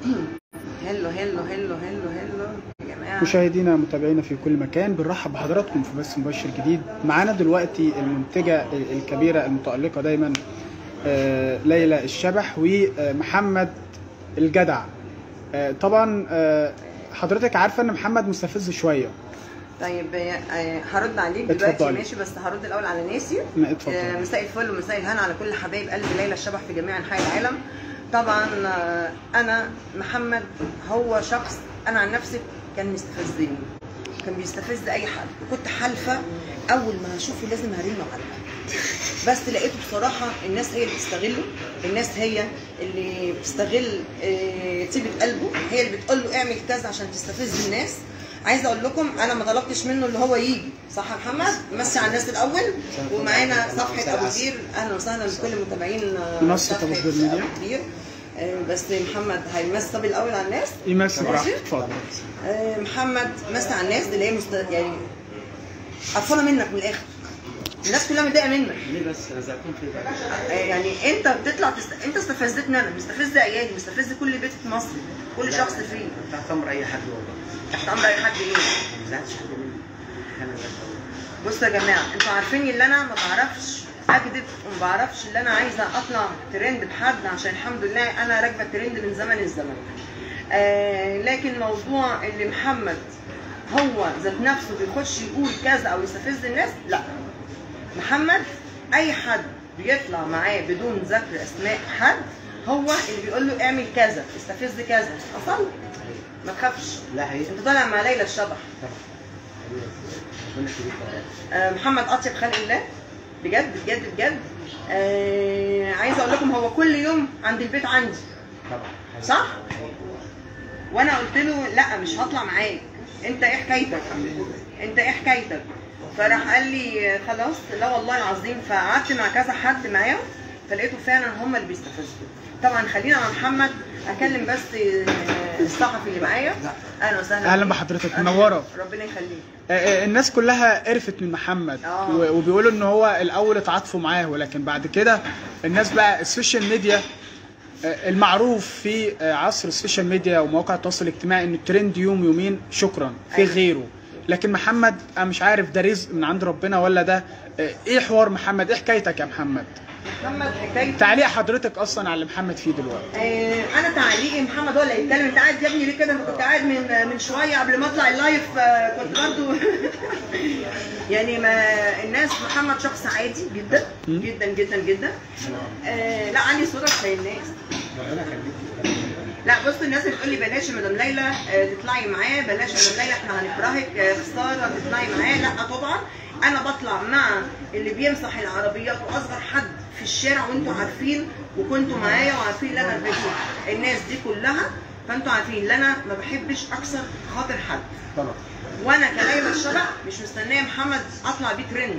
هلو هلو هلو هلو هلو يا جماعه مشاهدينا متابعينا في كل مكان بنرحب بحضراتكم في بث مباشر جديد معانا دلوقتي المنتجة الكبيرة المتألقة دايما آه، ليلى الشبح ومحمد الجدع آه، طبعا آه، حضرتك عارفة ان محمد مستفز شوية طيب آه، هرد عليك اتفضلي. دلوقتي ماشي بس هرد الاول على ناسي ما اتفضل. آه، مساء الفل ومساء الهنا على كل حبايب قلب ليلى الشبح في جميع انحاء العالم طبعا آه، انا محمد هو شخص انا عن نفسي كان مستفزني كان بيستفز اي حد وكنت حالفه اول ما هشوفه لازم هرنه علقه بس لقيته بصراحه الناس هي اللي بتستغله الناس هي اللي بتستغل آه، طيبه قلبه هي اللي بتقول له اعمل كذا عشان تستفز الناس عايزه اقول لكم انا ما طلبتش منه اللي هو يجي صح يا محمد مسي على الناس الاول ومعانا صفحه ابو كبير اهلا وسهلا بكل متابعين آه، منصة أبو صفحة كبير ميديا. أبو كبير. آه، بس محمد هيمسي طب الاول على الناس يمسي ماشي؟ براحتك اتفضل آه، محمد مسي على الناس اللي هي مست... يعني قرفانه منك من الاخر الناس كلها متضايقه منك ليه بس رزقكم في آه، يعني انت بتطلع تست... انت استفزتني انا مستفز عيالي مستفز كل بيت في مصر كل شخص فيه تحت امر اي حد والله تحت امر اي حد ايه ما زعلتش حد مني انا بس بصوا يا جماعه انتوا عارفين ان انا ما بعرفش اكذب وما بعرفش ان انا عايزه اطلع ترند بحد عشان الحمد لله انا راكبه الترند من زمن الزمن آه لكن موضوع اللي محمد هو ذات نفسه بيخش يقول كذا او يستفز الناس لا محمد اي حد بيطلع معاه بدون ذكر اسماء حد هو اللي بيقول له اعمل كذا استفز كذا اصلا ما تخافش لا حقيقي انت طالع مع ليلى الشبح ربنا يخليك آه، محمد اطيب خلق الله بجد بجد بجد آه عايزه اقول لكم هو كل يوم عند البيت عندي طبعا صح وانا قلت له لا مش هطلع معاك انت ايه حكايتك انت ايه حكايتك فراح قال لي خلاص لا والله العظيم فقعدت مع كذا حد معاهم فلقيته فعلا هم اللي بيستفزوا طبعا خلينا مع محمد اكلم بس آه، الصحفي اللي معايا اهلا وسهلا أهلا بيك. بحضرتك، أهلا. منورة. ربنا يخليك آه، آه، الناس كلها قرفت من محمد آه. و- وبيقولوا ان هو الاول اتعاطفوا معاه ولكن بعد كده الناس بقى السوشيال ميديا آه، المعروف في آه، عصر السوشيال ميديا ومواقع التواصل الاجتماعي ان الترند يوم يومين شكرا في أيوة. غيره لكن محمد انا مش عارف ده رزق من عند ربنا ولا ده آه، ايه حوار محمد ايه حكايتك يا محمد محمد حكايته تعليق حضرتك اصلا على اللي محمد فيه دلوقتي آه، انا تعليقي محمد هو اللي هيتكلم انت قاعد يا ابني ليه كده انا كنت قاعد من من شويه قبل ما اطلع اللايف آه، كنت برضو يعني ما الناس محمد شخص عادي جدا مم. جدا جدا جدا آه، لا عندي صوره زي الناس ربنا يخليك لا بص الناس اللي بتقول لي بلاش يا مدام ليلى آه، تطلعي معاه بلاش يا مدام ليلى احنا هنكرهك آه، خساره تطلعي معاه لا طبعا انا بطلع مع اللي بيمسح العربيات واصغر حد في الشارع وانتوا عارفين وكنتوا معايا وعارفين ان انا بشوف الناس دي كلها فانتوا عارفين ان انا ما بحبش اكسر خاطر حد طبعا وانا كليلى الشبح مش مستنيه محمد اطلع بيه ترند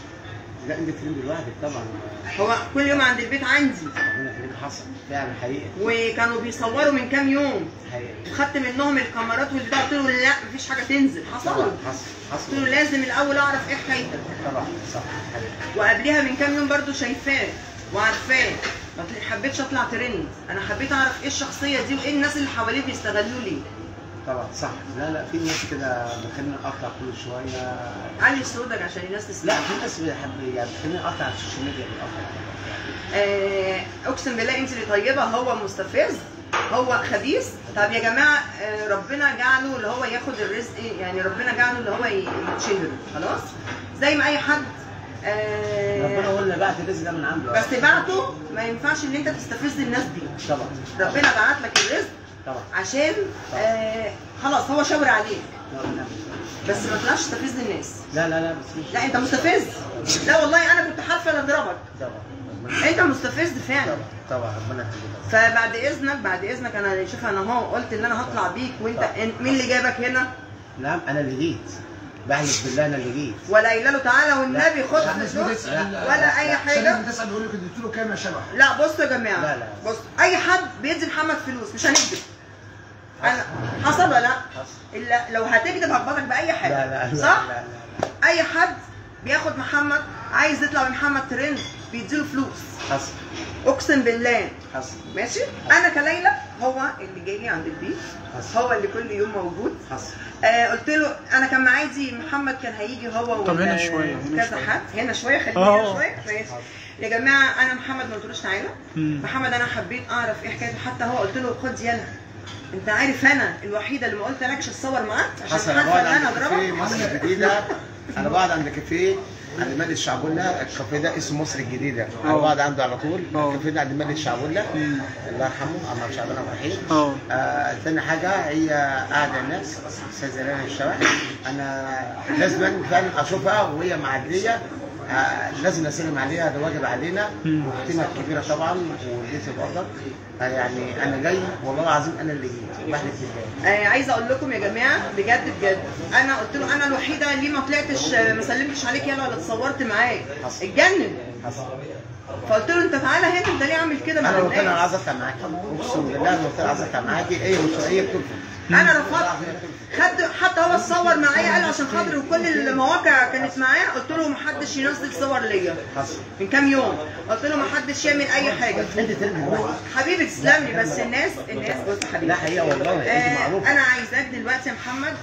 لا انت ترند لوحدك طبعا هو كل يوم عند البيت عندي ربنا يخليك حصل فعلا حقيقي وكانوا بيصوروا من كام يوم حقيقي خدت منهم الكاميرات والبتاع قلت له لا مفيش حاجه تنزل حصل طبعا حصل قلت له حصل لازم الاول اعرف ايه حكايتك طبعا صح حقيقي وقبلها من كام يوم برضو شايفاه وعارفاه ما حبيتش اطلع ترند انا حبيت اعرف ايه الشخصيه دي وايه الناس اللي حواليه بيستغلوا لي طبعا صح لا لا في ناس كده بتخليني اقطع كل شويه علي صوتك عشان الناس تسمع لا في ناس بتحب يعني بتخليني اقطع على السوشيال ميديا بتقطع آه، اقسم بالله انت اللي طيبه هو مستفز هو خبيث طب يا جماعه آه، ربنا جعله اللي هو ياخد الرزق يعني ربنا جعله اللي هو يتشهر خلاص زي ما اي حد آه، ربنا هو اللي بعت الرزق ده من عنده بس بعته ما ينفعش ان انت تستفز الناس دي طبعا ربنا بعت لك الرزق طبعا عشان آه خلاص هو شاور عليك لا لا بس ما تطلعش تستفز الناس لا لا لا بس مش لا انت مستفز لا والله انا كنت حالفه اضربك طبعا ربنا انت مستفز فعلا طبعا طبعا ربنا يخليك فبعد اذنك بعد اذنك انا شوف انا اهو قلت ان انا هطلع بيك وانت إن- مين اللي جابك هنا نعم انا اللي جيت بحلف بالله انا اللي جيت ولا قايله له تعالى والنبي خد يعني الناس فلوس بتسأل ولا اي عشان حاجه الناس بتسأل يقول لك اديت له كام يا شبح؟ لا بصوا يا جماعه لا، لا. بص اي حد بيدي محمد فلوس مش هنكذب انا حصل ولا لا حصل. الا لو هتكذب هخبطك باي حاجه لا لا لا صح لا لا, لا. اي حد بياخد محمد عايز يطلع بمحمد ترند بيديله فلوس حصل اقسم بالله حصل ماشي انا كليلى هو اللي جاي لي عند البيت حصل. هو اللي كل يوم موجود حصل آه قلت له انا كان معادي محمد كان هيجي هو طب هنا وال- شوية، هنا كذا شوية. حد هنا شويه خلينا آه. هنا شويه ماشي يا جماعه انا محمد ما قلتلوش تعالى مم. محمد انا حبيت اعرف ايه حكايته حتى هو قلت له خد يلا انت عارف انا الوحيده اللي ما قلت لكش اتصور معاك عشان حصل انا حاسه بقعد ان انا عند كافيه اضربك مصر الجديده انا بقعد عند كافيه عند مالي الشعبولة الكافيه ده اسمه مصر الجديدة انا اه. بقعد عنده على طول اه. الكافيه ده عند مالي الشعبولة الله يرحمه عم شعبان ابو رحيم اه. آه، تاني حاجة هي قاعدة الناس استاذة ليلى الشبح انا لازم فعلا اشوفها وهي معدية آه، لازم اسلم عليها ده واجب علينا واختنا الكبيرة طبعا والبيت برضك آه، يعني انا جاي والله العظيم انا اللي جيت بحلف بالله آه عايزه اقول لكم يا جماعه بجد بجد انا قلت له انا الوحيده اللي ما طلعتش آه، ما سلمتش عليك يلا ولا اتصورت معاك حصل. اتجنن حصل فقلت له انت تعالى هنا انت ليه عامل كده مع انا قلت لها انا الناس عايز اطلع معاكي اقسم بالله انا قلت لها عايز اطلع معاكي هي مش هي بترفض انا رفضت خد حتى هو اتصور معايا قال عشان خاطري وكل المواقع كانت معايا قلت له محدش ينزل صور ليا حصل من كام يوم قلت له محدش يعمل اي حاجه انت ترمي بقى. حبيبي تسلم لي بس الناس الناس بص يا حبيبي لا حقيقه والله انت آه معروفه انا عايزاك دلوقتي يا محمد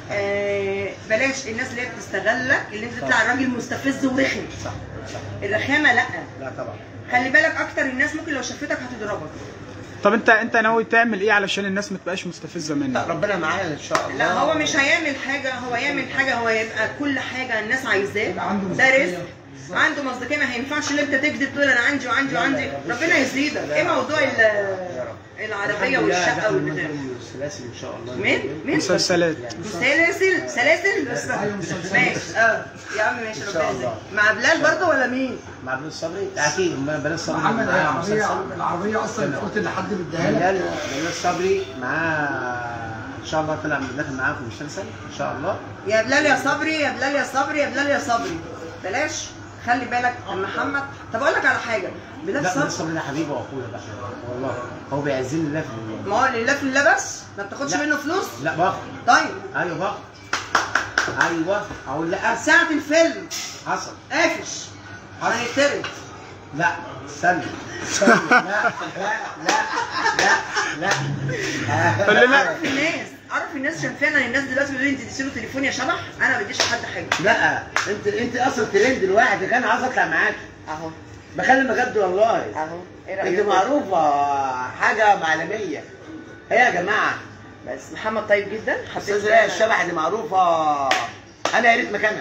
آه بلاش الناس اللي هي بتستغلك اللي انت تطلع راجل مستفز ورخم صح صح الرخامه لا لا طبعا خلي بالك اكتر الناس ممكن لو شافتك هتضربك طب انت انت ناوي تعمل ايه علشان الناس ما تبقاش مستفزه لا منك ربنا معايا ان شاء الله لا هو مش هيعمل حاجه هو يعمل حاجه هو يبقى كل حاجه الناس عايزاه ده رزق عنده مصداقيه ما هينفعش ان انت تكذب تقول انا عندي وعندي وعندي ربنا يزيدك ايه موضوع ال- العربيه والشقه والبتاع السلاسل ان شاء الله مين مين مسلسلات سلاسل سلاسل بس ماشي اه يا عم ماشي إن شاء ربنا الله. يزيدك مع بلال برضه ولا مين مع بلال الصبري اكيد ما بلال الصبري محمد معاه العربية مسلسل العربية أصلا أنت قلت إن حد مديها لك بلال بلال الصبري معاه ان شاء الله طلع داخل معاه في المسلسل ان شاء الله يا بلال يا صبري يا بلال يا صبري يا بلال يا صبري بلاش خلي بالك من محمد طب اقول لك على حاجه بلال لا بلال صبري الصبري ده حبيبي واخويا بقى والله هو بيعزني الله في الله ما هو لله في الله بس ما بتاخدش لا. منه فلوس لا باخد طيب ايوه باخد ايوه اقول لا ساعة الفيلم حصل قافش حصل. هيترد لا استنى استنى. لا لا لا لا لا قول لنا عارف الناس عارف الناس عشان فعلا الناس دلوقتي بيقولوا لي انت تديله تليفون يا شبح انا ما بديش لحد حاجه لا انت انت اصلا ترند الواحد كان عايز اطلع معاك اهو بكلم بجد والله اهو ايه انت رايك معروفه حاجه معلميه هي يا جماعه بس محمد طيب جدا حبيت استاذ ليلى الشبح دي معروفه انا يا ريت مكانها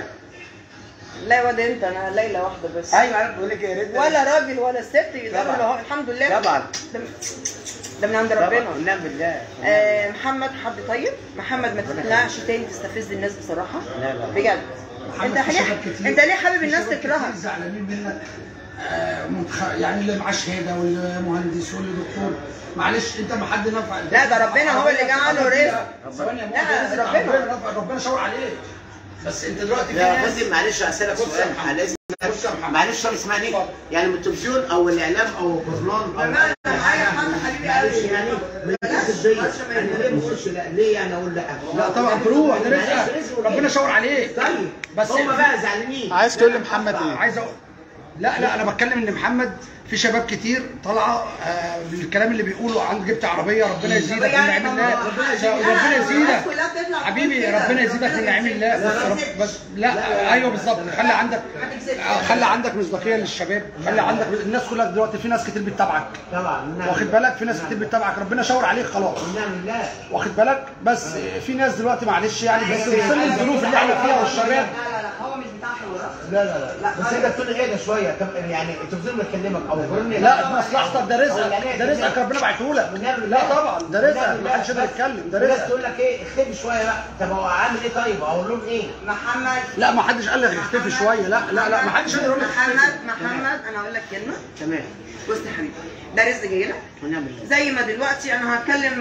لا يا واد انت انا ليلى واحده بس ايوه عارف بقول لك يا ريت ولا راجل ولا ست يقدروا طبعا. اللي هو الحمد لله طبعا ده من- ده من عند طبعا ربنا ونعم بالله آه محمد حد طيب محمد ما تطلعش تاني تستفز الناس بصراحه لا لا. بجد انت محمد في ليه شباب كتير- انت ليه حابب في الناس شباب تكرهك كتير زعلانين منك آه، منتخ- يعني اللي معاه شهاده واللي مهندس واللي دكتور معلش انت ما حد نفع لا، ده ربنا هو اللي جعله رزق. ثواني يا لا، مؤمن، رزق ربنا. ربنا ربنا ربنا شاور عليك بس انت دلوقتي في يا ناس فندم معلش اسالك بص يا سؤال محمد. لازم بص يا محمد. معلش طب اسمعني يعني من التلفزيون او الاعلام او الجورنال او بمعنى أي حاجة حد حبيبي معلش قوي. يعني من بلاش، الطبيه بلاش ما يعني ليه ما اقولش لا ليه يعني اقول لا لا طبعا تروح ده معلش، رزقك رزق ربنا شاور عليك طيب بس بس هم بقى زعلانين عايز تقول لمحمد ايه عايز اقول لا لا انا بتكلم ان محمد في شباب كتير طالعه آه بالكلام اللي بيقولوا عن جبت عربيه ربنا يزيدك من يعني نعيم الله ربنا ربنا الناس يزيدك كلها بتطلع حبيبي تقول كده. ربنا يزيدك من نعيم الله بس رب بس لا ايوه بالظبط خلي عندك آه، خلي عندك مصداقيه للشباب خلي عندك الناس كلها دلوقتي في ناس كتير بتتابعك طبعا نعم. واخد بالك في ناس كتير بتتابعك ربنا شاور عليك خلاص نعم بالله واخد بالك بس في ناس دلوقتي معلش يعني بس في ظل الظروف اللي احنا فيها والشباب لا لا لا هو مش بتاع حوارات لا لا لا بس انت بتقول ايه ده شويه طب يعني التلفزيون بيكلمك او الجورنال لا مصلحتك ده رزقك ده رزقك ربنا بعته لك لا طبعا ده رزقك ما حدش يقدر يتكلم ده الناس رزقك تقول لك ايه اختفي شويه بقى طب هو عامل ايه طيب اقول لهم ايه محمد لا ما حدش قال لك اختفي شويه لا لا لا ما حدش يقدر يقول لك اختفي. محمد محمد انا اقول لك كلمه تمام بص يا حبيبي ده رزق جاي لك ونعم بالله زي ما دلوقتي انا هتكلم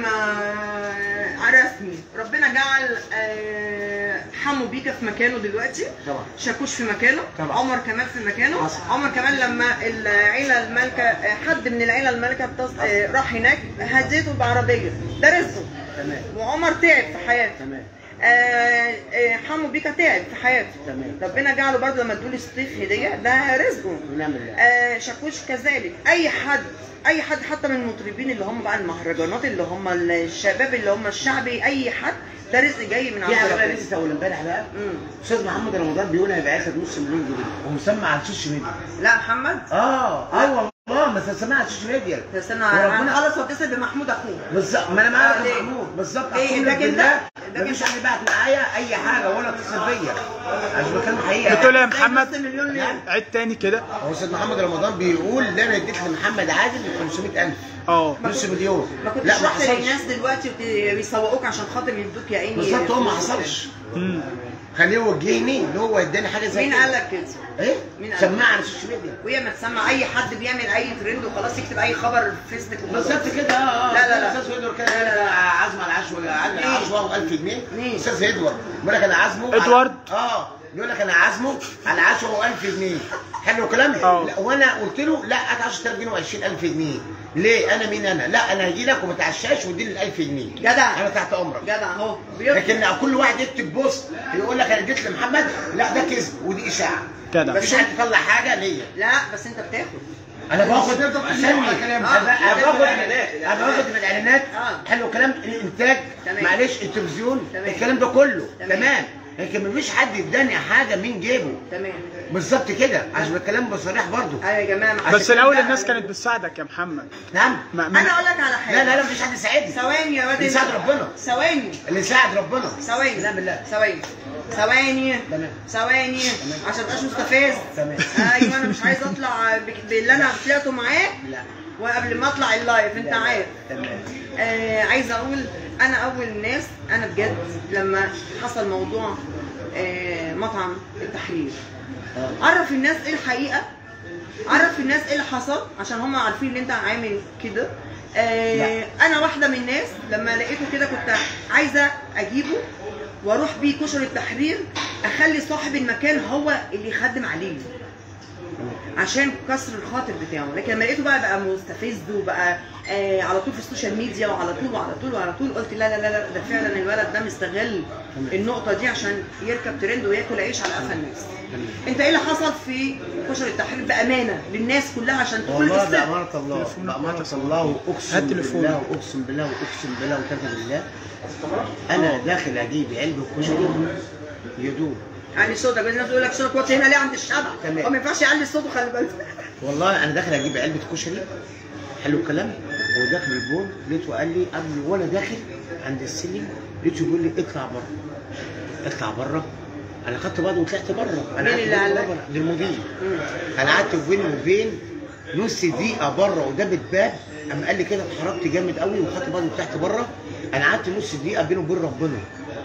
آه، رسمي ربنا جعل آه، حمو بيكا في مكانه دلوقتي طبعا. شاكوش في مكانه طبعا. عمر كمال في مكانه حصل. عمر كمال لما العيله المالكه آه، حد من العيله المالكه بتص... آه، راح هناك هديته بعربيه ده رزقه تمام وعمر تعب في حياته تمام آه آه حمو بيكا تعب في حياته تمام. ربنا جعله برضه لما ادوا الصيف هديه ده رزقه ونعم الله آه شاكوش كذلك اي حد اي حد حتى من المطربين اللي هم بقى المهرجانات اللي هم الشباب اللي هم الشعبي اي حد ده رزق جاي من عند في حاجه بقى ربنا لسه اول امبارح بقى مم. استاذ محمد رمضان بيقول هيبعت لك نص مليون جنيه ومسمى على السوشيال ميديا لا محمد اه اه والله ما سمع على السوشيال ميديا استنى وربنا- هنخلص واتصل بمحمود اخوه بالظبط ما انا آه، معاك ليه؟ يا محمود بالظبط ليه؟ اقسم ده لك كده- بالله ده مفيش كده- حد بعت معايا اي حاجه ولا اتصل بيا عشان بتكلم حقيقه بتقول ايه يا زي محمد نص مليون ليه؟ عيد تاني كده هو استاذ محمد رمضان بيقول ان انا اديت لمحمد عادل 500000 اه نص مليون ما كنتش لا ما رحت حصلش للناس دلوقتي وت- بيسوقوك عشان خاطر يدوك يا عيني بالظبط هو ما فلوس. حصلش مم. خليه يوجهني ان هو اداني حاجه زي مين كده. قال لك كده؟ ايه مين قال؟ سماعه على السوشيال ميديا وهي ما تسمع اي حد بيعمل اي ترند وخلاص يكتب اي خبر في فيسبوك وخلاص. بالظبط كده اه اه لا، لا، لا. استاذ ادوار كده لا، لا، لا. عزم على العشوه على مين؟ العشوه 1000 جنيه مين؟ استاذ ادوار بيقول لك انا عازمه على- إدوارد؟ اه بيقول لك انا عازمه على عشوه 1000 جنيه حلو الكلام اه. لا، وانا قلت له لا هات 10000 جنيه و20000 جنيه ليه انا مين انا لا انا هجي لك وما تعشاش واديني ال 1000 جنيه جدع. انا تحت امرك جدع اهو بيطلع. لكن كل واحد يكتب بوست يقول لك انا اديت لمحمد لا ده كذب ودي اشاعه جدع. مفيش حد يطلع حاجه ليا لا بس انت بتاخد انا باخد تفضل اسمي تسمع كلام. انا آه. باخد اعلانات انا باخد من الاعلانات آه. حلو كلام الانتاج تمام. معلش التلفزيون تمام. الكلام ده كله تمام. تمام لكن مفيش حد اداني حاجه من جيبه تمام بالظبط كده عشان الكلام بصريح برضو ايوه يا جماعه بس عشان الاول كده- الناس كانت بتساعدك يا محمد نعم ما ما انا اقول لك على حاجه لا لا لا مفيش حد يساعدني ثواني يا واد اللي يساعد ربنا ثواني اللي يساعد ربنا ثواني لا بالله ثواني ثواني تمام. ثواني عشان مبقاش مستفز تمام. ايوه انا مش عايز اطلع بك- باللي انا طلعته معاه لا وقبل ما اطلع اللايف انت لا. عارف تمام آه عايزه اقول انا اول ناس انا بجد لما حصل موضوع آه مطعم التحرير آه. عرف الناس ايه الحقيقه عرف الناس ايه اللي حصل عشان هم عارفين ان انت عامل كده آه انا واحده من الناس لما لقيته كده كنت عايزه اجيبه واروح بيه كشر التحرير اخلي صاحب المكان هو اللي يخدم عليه عشان كسر الخاطر بتاعه لكن لما لقيته بقى بقى مستفز وبقى آه على طول في السوشيال ميديا وعلى طول وعلى طول وعلى طول قلت لا لا لا لا ده فعلا الولد ده مستغل النقطه دي عشان يركب ترند وياكل عيش على قفا الناس انت ايه اللي حصل في كشر التحرير بامانه للناس كلها عشان تقول والله الست بأمانة الله تليفون. بأمانة الله وأقسم هات تليفون. بالله وأقسم بالله وأقسم بالله وكفى بالله أنا داخل أجيب علبة كشري يدوب يعني صوتك بس الناس تقول لك صوتك واطي هنا ليه عند الشبع تمام. هو ما ينفعش يعلي صوته خلي بالك والله أنا داخل أجيب علبة كشري حلو الكلام وداخل البول لقيته قال لي قبل وأنا داخل عند السلم لقيته بيقول لي اطلع بره اطلع بره أنا خدت بعض وطلعت بره أنا مين اللي قعدت قال بره لك؟ بره. للمدير مم. انا قعدت بيني وبين نص دقيقه بره قدام الباب قام قال لي كده اتحركت جامد قوي وخدت بالي وطلعت بره انا قعدت نص دقيقه بيني وبين ربنا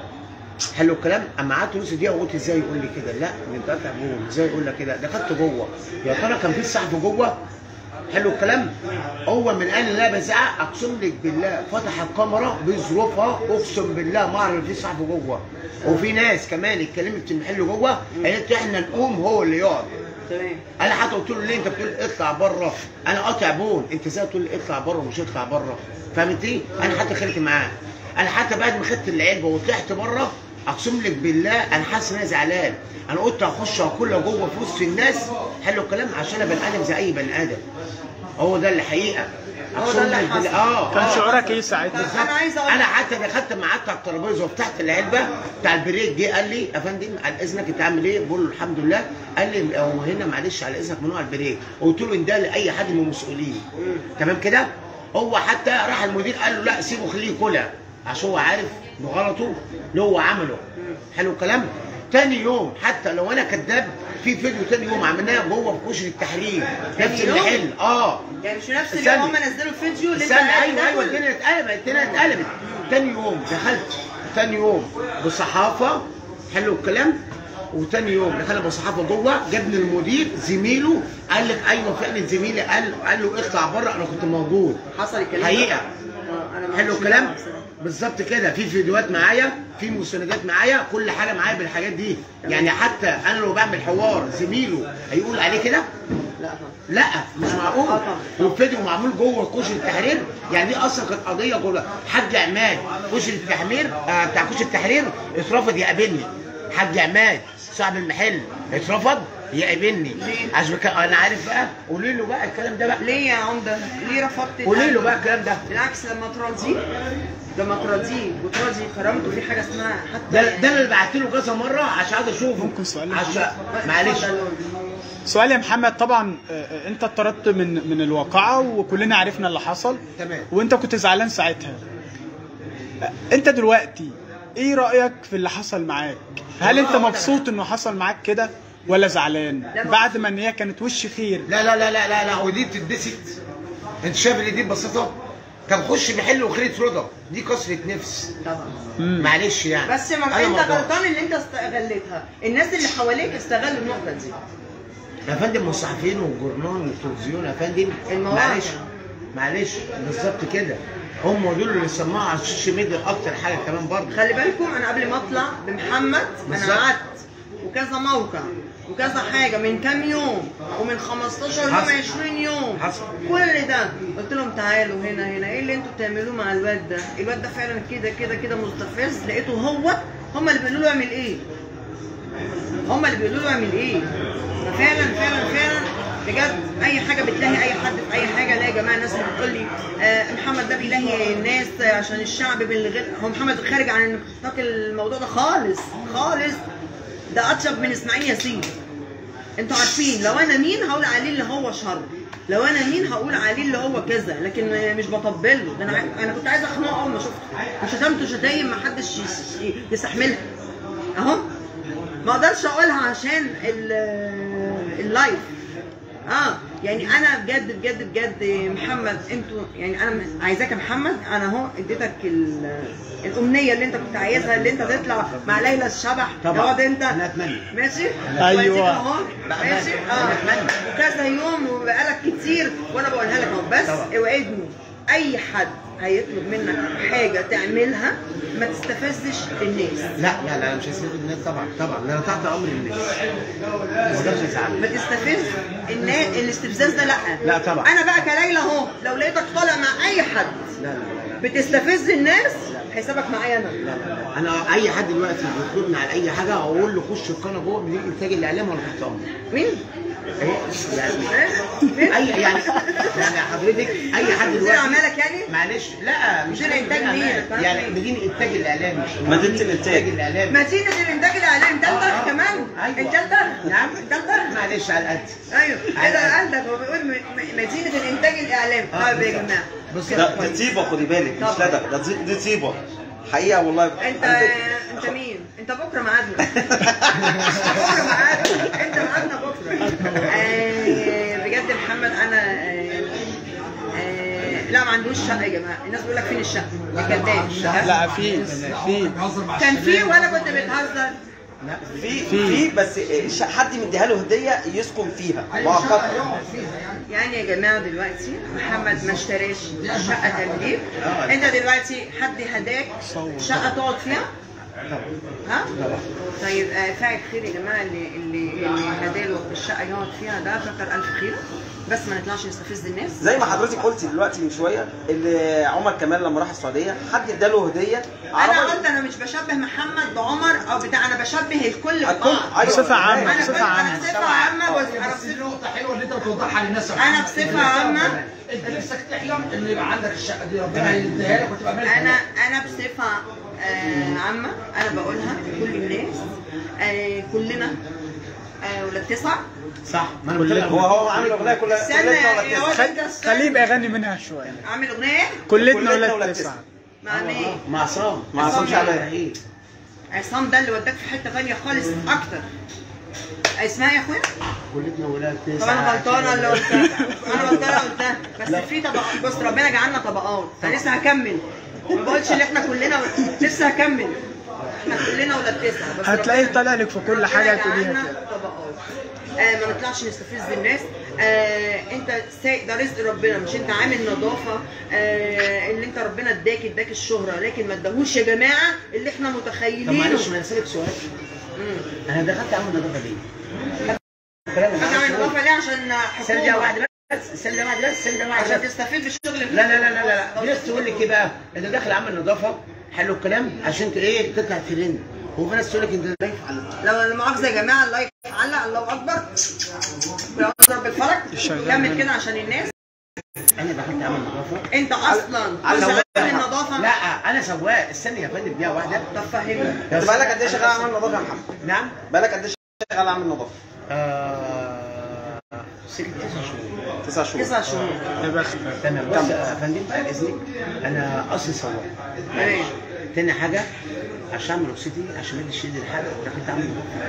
حلو الكلام اما قعدت نص دقيقه وقلت ازاي يقول لي كده لا ده انت قاطع بول ازاي يقول لك كده دخلت جوه يا ترى كان في صحفي جوه حلو الكلام هو من قال ان انا بزعق اقسم لك بالله فتح الكاميرا بظروفها اقسم بالله ما اعرف في صحفي جوه وفي ناس كمان اتكلمت في المحل جوه قالت احنا نقوم هو اللي يقعد تمام انا حتى قلت له ليه انت بتقول اطلع بره انا قاطع بون انت ازاي تقول لي اطلع بره ومش اطلع بره فهمت ايه انا حتى خلت معاه انا حتى بعد ما خدت العلبه وطلعت بره اقسم لك بالله انا حاسس ان انا زعلان انا قلت هخش اكلها جوه في وسط الناس حلو الكلام عشان انا بني ادم زي اي بني ادم هو ده اللي حقيقه هو ده اقسم اللي لك بالله حصل. اه كان آه. شعورك ايه ساعتها؟ طب انا عايزه اقول انا حتى دخلت معاه على الترابيزه وفتحت العلبه بتاع البريك جه قال لي يا فندم على اذنك انت عامل ايه؟ بقول له الحمد لله قال لي هو هنا معلش على اذنك ممنوع البريك قلت له ان ده لاي حد من المسؤولين تمام كده؟ هو حتى راح المدير قال له لا سيبه خليه ياكلها عشان هو عارف بغلطه اللي هو عمله حلو الكلام؟ تاني يوم حتى لو انا كذاب في فيديو تاني يوم عملناه جوه في كشري التحرير نفس تاني يوم؟ المحل اه يعني مش نفس استنى. اللي هم نزلوا الفيديو اللي انت استنى قاعد ايوه ايوه تاكل؟ الدنيا اتقلبت الدنيا اتقلبت تاني يوم دخلت تاني يوم بصحافه حلو الكلام وتاني يوم دخلنا بصحافه جوه جابني المدير زميله قال لك ايوه فعلا زميلي قال قال له اطلع بره انا كنت موجود حصل الكلام ده؟ حقيقه اه انا ما حلو أعرفش الكلام منها بصراحة. بالظبط كده في فيديوهات معايا في مستندات معايا كل حاجه معايا بالحاجات دي يعني حتى انا لو بعمل حوار زميله هيقول عليه كده لا لا مش معقول آه طبعا. والفيديو معمول جوه كشري التحرير يعني دي اصلا كانت قضيه جوه حاج عماد كشري التحرير آه بتاع كشري التحرير اترفض يقابلني حاج عماد صاحب المحل اترفض يقابلني عشان كده انا عارف بقى قولي له بقى الكلام ده بقى ليه يا عمده ليه رفضت قولي له بقى الكلام ده بالعكس لما تراضيه لما تراضيه وتراضي كرامته في حاجه اسمها حتى ده ده انا اللي بعت له كذا مره عشان عايز اشوفه ممكن سؤال؟ عشان معلش اتفضل. سؤال يا محمد طبعا آه، آه، انت اتطردت من من الواقعه وكلنا عرفنا اللي حصل تمام. وانت كنت زعلان ساعتها آه، انت دلوقتي ايه رايك في اللي حصل معاك هل انت مبسوط انه حصل معاك كده ولا زعلان لا، بعد ما ان هي كانت وش خير لا لا لا لا لا لا ودي بتتبسط انت شايف اللي دي ببساطه كان خش محل وخليط رضا دي كسرة نفس طبعا مم. معلش يعني بس ما أنا انت مقدر. غلطان ان انت استغلتها الناس اللي حواليك استغلوا النقطه دي يا فندم والصحفيين والجورنال والتلفزيون يا فندم المواقع. معلش معلش بالظبط كده هم دول اللي سمعوا على السوشيال ميديا اكتر حاجه كمان برضه خلي بالكم انا قبل ما اطلع بمحمد انا بالظبط. قعدت وكذا موقع وكذا حاجه من كام يوم ومن 15 يوم حصل. 20 يوم حصل. كل ده قلت لهم تعالوا هنا هنا ايه اللي انتوا بتعملوه مع الواد ده الواد ده فعلا كده كده كده مستفز لقيته هو هم اللي بيقولوا له اعمل ايه هم اللي بيقولوا له اعمل ايه ففعلا فعلا فعلا بجد اي حاجه بتلاقي اي حد في اي حاجه لا يا جماعه الناس اللي بتقول لي آه محمد ده بيلاقي الناس عشان الشعب بالغير هو محمد خارج عن نطاق الموضوع ده خالص خالص ده اطيب من اسماعيل ياسين انتوا عارفين لو انا مين هقول عليه اللي هو شر لو انا مين هقول عليه اللي هو كذا لكن مش بطبل له ده انا ع- انا كنت عايزه اخنقه اول ما شفته وشتمته شتايم ما حدش يس- ي- يستحملها اهو ما اقدرش اقولها عشان ال- اللايف اه يعني انا بجد بجد بجد محمد انتوا يعني انا عايزاك يا محمد انا اهو اديتك ال- الامنيه اللي انت كنت عايزها اللي انت تطلع مع ليلى الشبح طبعا. تقعد انت أنا أتمنى. ماشي أيوة. وأديك اهو لا، ماشي أنا اه أتمنى. وكذا يوم وبقالك كتير وانا بقولها لك اهو بس طبعا. اوعدني اي حد هيطلب منك حاجه تعملها ما تستفزش الناس لا لا لا مش هسيب الناس طبعا طبعا ده انا تحت امر الناس ما اقدرش ما ازعل تستفز الناس الاستفزاز ده لا لا طبعا. انا بقى كليلى اهو لو لقيتك طالع مع اي حد لا لا لا بتستفز الناس حسابك معايا انا لا لا انا اي حد دلوقتي بيطلبني على اي حاجه اقول له خش القناه جوه من انتاج الاعلام ولا تحت امر مين؟ إيه؟ يعني مين؟ اي يعني يعني حضرتك اي حد مدير دلوقتي اعمالك يعني؟ معلش لا مش مدير إنتاج مين؟ أعمال. يعني مدير انتاج الاعلام مدينة الإنتاج. الاعلام مدينة الانتاج الاعلامي انت آه، الدخ آه. كمان أيوة. انت الدخ نعم انت الدخ معلش على القد ايوه على كده القد. عندك هو بيقول م- م- مدينة الانتاج الاعلامي آه، طيب يا بالظبط. جماعه بالظبط. كده ده دي كويس. طيبه خدي بالك مش طبعا. ندى ده دي- دي طيبه حقيقه والله انت على فكرة. انت مين؟ انت بكره ميعادنا بكره ميعادنا انت ميعادنا بكره آه، بجد محمد انا آه، آه، لا ما عندوش شقه يا جماعه الناس بيقول لك فين الشقه؟ ما كداب لا في في بيهزر مع كان في الشباب. ولا كنت بتهزر؟ في في بس ش- حد مديها له هديه يسكن فيها مؤقتا يعني يا جماعه دلوقتي محمد ما اشتراش شقه تمليك انت دلوقتي حد هداك شقه تقعد فيها؟ ها؟ طيب آه، فاعل خير يا جماعه اللي اللي اللي هداله الشقه يقعد فيها ده كتر الف خير بس ما نطلعش نستفز الناس زي ما حضرتك قلتي دلوقتي من شويه اللي عمر كمال لما راح السعوديه حد اداله هديه انا عربية. قلت انا مش بشبه محمد بعمر او بتاع انا بشبه الكل الكل ببعض أيوة. بصفة عامة انا بصفة كنت- انا عامة بصفه عامه بس انا بس دي بصفه نقطة حلوة اللي انت بتوضحها للناس يا أنا محمد. بصفة عامة. انت نفسك تحلم ان يبقى عندك الشقة دي ربنا يديها لك وتبقى ملك انا انا بصفه آه، عامه انا بقولها لكل الناس آه، كلنا آه، ولاد تسعه صح ما انا كلنا. بتكلم هو هو عامل اغنيه كلها استنى كلتنا ولا يا تسعة. واد انت خل- استنى. خليه يبقى يغني منها شويه عامل اغنيه كلتنا كلتنا ولاد ولاد تسعه مع مين؟ مع عصام مع عصام شعبان. ايه عصام ده اللي وداك في حته ثانيه خالص اكتر اسمها يا اخويا كلتنا ولاد طب تسعة انا غلطانه اللي قلتها انا غلطانه قلتها بس لا. في طبقات بص ربنا جعلنا طبقات انا لسه هكمل ما بقولش ان احنا كلنا لسه هكمل احنا كلنا ولاد تسعه بس هتلاقيه ربنا- طالع لك في كل ربنا حاجه تقوليها جعلنا كده طبقات آه ما نطلعش نستفز الناس آه انت سايق ده رزق ربنا مش انت عامل نظافه آه اللي انت ربنا اداك اداك الشهره لكن ما اداهوش يا جماعه اللي احنا طب متخيلينه معلش ما نسالك سؤال مم. انا دخلت اعمل نظافه ليه؟ هتعمل نظافه ليه عشان السنه دي حكومه واحده بس السنه دي واحده بس السنه دي واحده عشان بس تستفيد بالشغل لا لا لا لا لا في ناس تقول لك ايه بقى انت داخل عامل نظافه حلو الكلام عشان انت ايه تطلع ترند وفي ناس تقول لك انت ضيف على لو المؤاخذه يا جماعه اللايك علق الله اكبر ولو اضرب بالفرج شغال كمل منه. كده عشان الناس انا دخلت اعمل نظافه انت اصلا على مش سواق. عامل نظافه لا انا سواق استني يا فندم دقيقه واحده طب فهمني انت بقالك قد ايه شغال عامل نظافه يا محمد؟ نعم بقالك قد ايه شغال عامل نظافه؟ آه... سكت تسع شهور تسع شهور تسع شهور يا بخت تمام بص يا فندم بعد اذنك انا اصلي سواق تمام تاني حاجه عشان اعمل رخصتي عشان ادي الشهاده لحد دخلت اعمل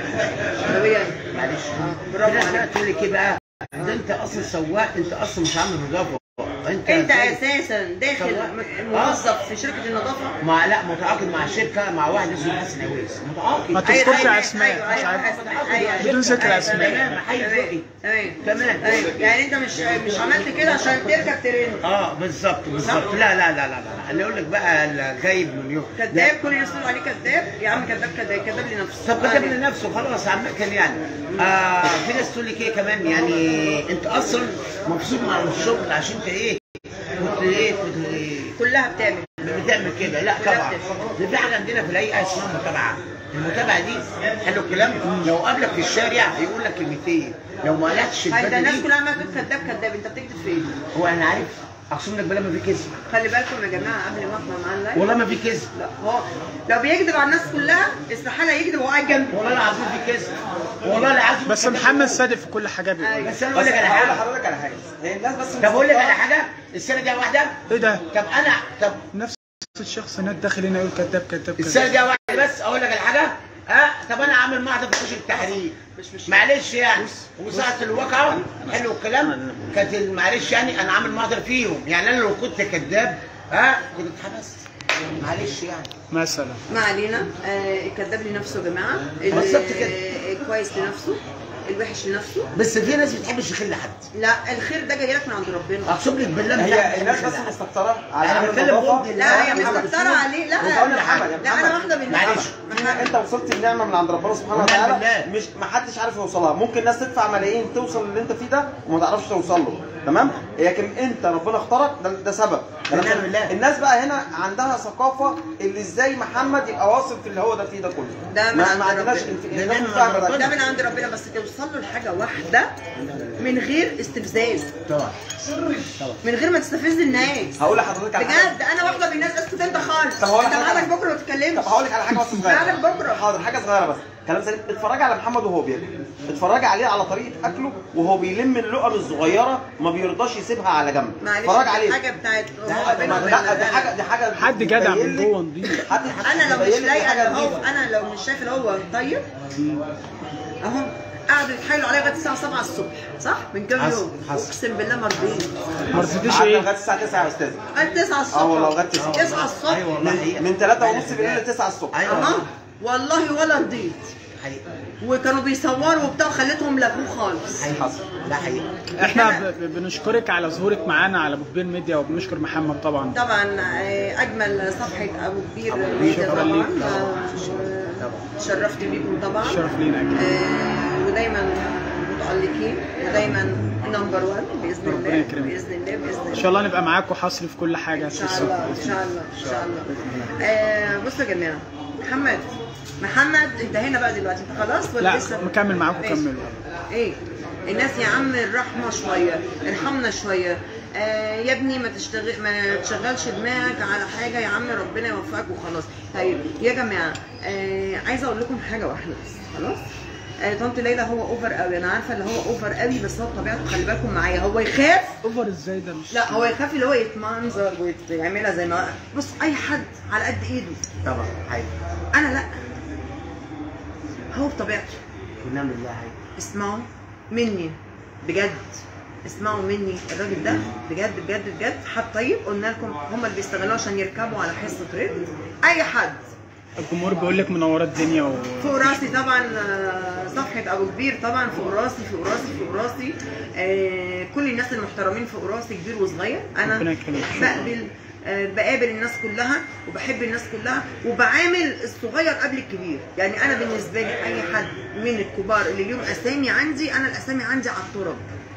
نظافه طبيعي معلش آه، برافو في ناس بقى عليك. تقول لك ايه بقى ده انت اصلا سواق انت اصلا مش عامل نظافه انت انت ازاي؟ اساسا داخل سواق. م- موظف في شركه النظافه مع لا متعاقد مع شركه مع واحد اسمه حسن عويس متعاقد ما أيوة، تذكرش أيوة، اسماء أيوة، مش أيوة، عارف أيوة، أيوة، بدون ذكر أيوة، أسماء. تمام حي ذوقي تمام تمام أيوة. يعني انت مش مش عملت كده عشان تركب ترند اه بالظبط بالظبط لا لا لا لا لا انا اقول لك بقى الغايب من يوم كذاب كل الناس تقول عليه كذاب يا عم كذاب كذاب كذاب لنفسه طب كتب لنفسه خلاص عامة يعني آه في ناس تقول لك ايه كمان يعني انت اصلا مبسوط مع الشغل عشان انت ايه كنت ايه كنت إيه كلها بتعمل بتعمل كده لا طبعا ده في حاجه عندنا في الهيئه اسمها متابعه المتابعه دي حلو الكلام لو قابلك في الشارع هيقول لك كلمتين لو ما قالكش هاي ده البدله الناس دي كلها عماله تقول كذاب كذاب انت بتكتب فين هو انا عارف اقسم لك بلا ما في كذب خلي بالكم يا جماعه قبل ما اطلع معاه اللايف والله ما في كذب لا هو لو بيكذب على الناس كلها استحاله يكذب وهو قاعد جنبي والله العظيم في كذب والله العظيم بس في محمد صادق في كل حاجه بيقول أيوة. بس انا بس اقول لك على هقول حاجه لحضرتك على حاجه هي الناس بس طب اقول لك على حاجه السنه دي واحده ايه ده طب انا طب نفس الشخص هناك داخل هنا يقول كذاب كذاب السنه كذاب دي واحده بس اقول لك على حاجه ها طب انا عامل معهد في كشك التحرير مش مش معلش يعني وساعة الواقعة حلو الكلام كانت ال- معلش يعني انا عامل محضر فيهم يعني انا لو كنت كذاب ها كنت اتحبست معلش يعني مثلا ما علينا آه، الكذاب لنفسه يا جماعه ال- بالظبط كده. آه، الكويس لنفسه الوحش لنفسه بس في ناس بتحبش تخلي حد لا الخير ده جاي لك من عند ربنا اقسم لك بالله ما هي بتحبش الناس تخلي بس حد. مستكتره على أنا عامل بتكلم نظافة. بجد. لا هي محمد مستكتره بسيط. عليه لا وقول لا لحمد يا لا انا محمد. واحده من معلش. انت وصلت النعمه من عند ربنا سبحانه ونعم وتعالى بالله. مش ما حدش عارف يوصلها ممكن ناس تدفع ملايين توصل للي انت فيه ده وما تعرفش توصل له تمام لكن انت ربنا اختارك ده, ده سبب ده ونعم سبب. بالله. الناس بقى هنا عندها ثقافه اللي ازاي محمد يبقى واصل في اللي هو ده فيه ده كله ده من ما, عند ما عندناش ربنا. الف- ده الناس من مش فاهمة عند ده. ده من عند ربنا بس توصل له لحاجه واحده من غير استفزاز طبعا من غير ما تستفز الناس هقول لحضرتك على حاجه بجد انا واحده من الناس اسكت انت خالص طب هقول انت لك حاجة. مالك بكره ما تتكلمش طب هقول لك على حاجه بس صغيره مالك بكره حاضر حاجه صغيره بس كلام سليم اتفرجي على محمد وهو بياكل اتفرجي عليه على طريقه اكله وهو بيلم اللقم الصغيره ما بيرضاش يسيبها على جنب معلش اتفرج دي عليه حاجه بتاعت لا هو بينه وبين لا، دي الناس. حاجه دي حاجه حد جدع تبين من لك- جوه نضيف حد انا لو مش تبين لك لايقه حاجة ان هو نضيفة. انا لو مش شايف ان هو طيب اهو قعدوا يتحايلوا عليا لغايه الساعه 7 الصبح صح من كام حصل، يوم حصل. اقسم بالله ما رضيت ما رضيتيش قعدنا ايه لغايه الساعه 9 يا استاذ قال 9 الصبح اه والله لغايه 9 9 الصبح ايوه والله حقيقة. من 3 ونص بالليل ل 9 الصبح ايوه اها والله ولا رضيت حقيقة وكانوا بيصوروا وبتاع خليتهم لغوه خالص حقيقة ده حقيقة احنا ب- ب- بنشكرك على ظهورك معانا على ابو كبير ميديا وبنشكر محمد طبعا طبعا آه، اجمل صفحه ابو كبير ميديا شكراً طبعا ليك. آه، شرفت بيكم طبعا شرف لينا اكيد آه، ودايما متالقين ودايما نمبر 1 باذن ربنا الله يكرمك. باذن الله باذن الله ان شاء الله نبقى معاكم حصري في كل حاجه ان شاء الله ان شاء الله ان شاء الله آه، بصوا يا جماعه محمد محمد انت هنا بقى دلوقتي انت خلاص ولا لا لسه مكمل معاكم ماشي. كملوا ايه الناس يا عم الرحمه شويه ارحمنا شويه آه يا ابني ما تشتغل ما تشغلش دماغك على حاجه يا عم ربنا يوفقك وخلاص طيب يا جماعه آه عايزه اقول لكم حاجه واحده بس خلاص آه طنط ليلى هو اوفر قوي انا عارفه اللي هو اوفر قوي بس هو بطبيعته خلي بالكم معايا هو يخاف اوفر ازاي ده مش لا هو يخاف اللي هو يتمنظر ويعملها زي ما بص اي حد على قد ايده طبعا حقيقة انا لا هو بطبيعته ونعم بالله حقيقة اسمعوا مني بجد اسمعوا مني الراجل ده بجد بجد بجد حد طيب قلنا لكم هم اللي بيستغلوه عشان يركبوا على حصه رجل اي حد الجمهور بيقول لك منورات الدنيا و... فوق راسي طبعا آه، صفحه ابو كبير طبعا فوق راسي فوق راسي فوق راسي آه، كل الناس المحترمين فوق راسي كبير وصغير ربنا انا يكرمك. بقبل آه، بقابل الناس كلها وبحب الناس كلها وبعامل الصغير قبل الكبير يعني انا بالنسبه لي اي حد من الكبار اللي ليهم اسامي عندي انا الاسامي عندي على التراب